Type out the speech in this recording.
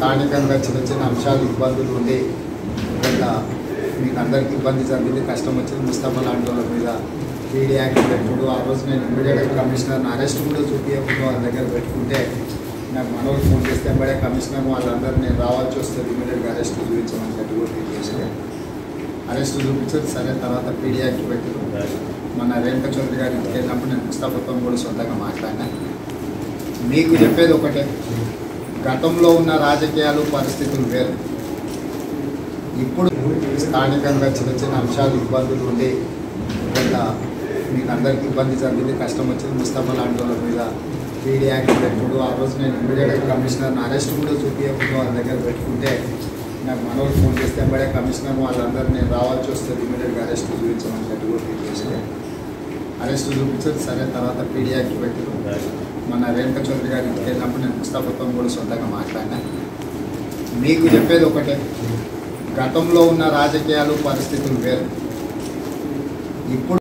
స్థానికంగా చిన్న చిన్న అంశాలు ఇబ్బందులు ఉండి వల్ల మీకు అందరికి ఇబ్బంది జరిగింది కష్టం వచ్చింది ముస్తఫా లాంటి వాళ్ళ మీద పీడీ యాక్ట్ పెట్టుడు ఆ రోజు నేను ఇమ్మీడియట్గా కమిషనర్ని అరెస్ట్ కూడా చూపించకుండా వాళ్ళ దగ్గర పెట్టుకుంటే నాకు మనోడు ఫోన్ చేస్తే ఎంబడే కమిషనర్ వాళ్ళందరూ నేను రావాల్సి వస్తుంది ఇమ్మీడియట్గా అరెస్ట్ చూపించమని చెప్పి కూడా తెలియజేసి అరెస్ట్ చూపించారు సరే తర్వాత పీడీ యాక్ట్ పెట్టారు మన రేణుక చౌదరి గారి ఇంటికి వెళ్ళినప్పుడు నేను ముస్తాఫతో కూడా సొంతంగా మాట్లాడినా మీకు చెప్పేది ఒకటే గతంలో ఉన్న రాజకీయాలు పరిస్థితులు వేరు ఇప్పుడు స్థానికంగా చిన్న చిన్న అంశాలు ఇబ్బందులు ఉండి వల్ల మీకు అందరికి ఇబ్బంది జరిగింది కష్టం వచ్చింది ముస్తఫా లాంటి వాళ్ళ మీద పీడీ యాక్ట్ పెట్టుడు ఆ రోజు నేను ఇమ్మీడియట్గా కమిషనర్ని అరెస్ట్ కూడా చూపించకుండా వాళ్ళ దగ్గర పెట్టుకుంటే నాకు మనోడు ఫోన్ చేస్తే ఎంబడే కమిషనర్ వాళ్ళందరూ నేను రావాల్సి వస్తుంది ఇమ్మీడియట్గా అరెస్ట్ చూపించమని చెప్పి కూడా తెలియజేసి అరెస్ట్ చూపించారు సరే తర్వాత పీడీ యాక్ట్ పెట్టారు మన రేణుక చౌదరి గారి ఇంటికి వెళ్ళినప్పుడు నేను ముస్తాఫతో కూడా సొంతంగా మాట్లాడినా మీకు చెప్పేది ఒకటే గతంలో ఉన్న రాజకీయాలు పరిస్థితులు వేరు ఇప్పుడు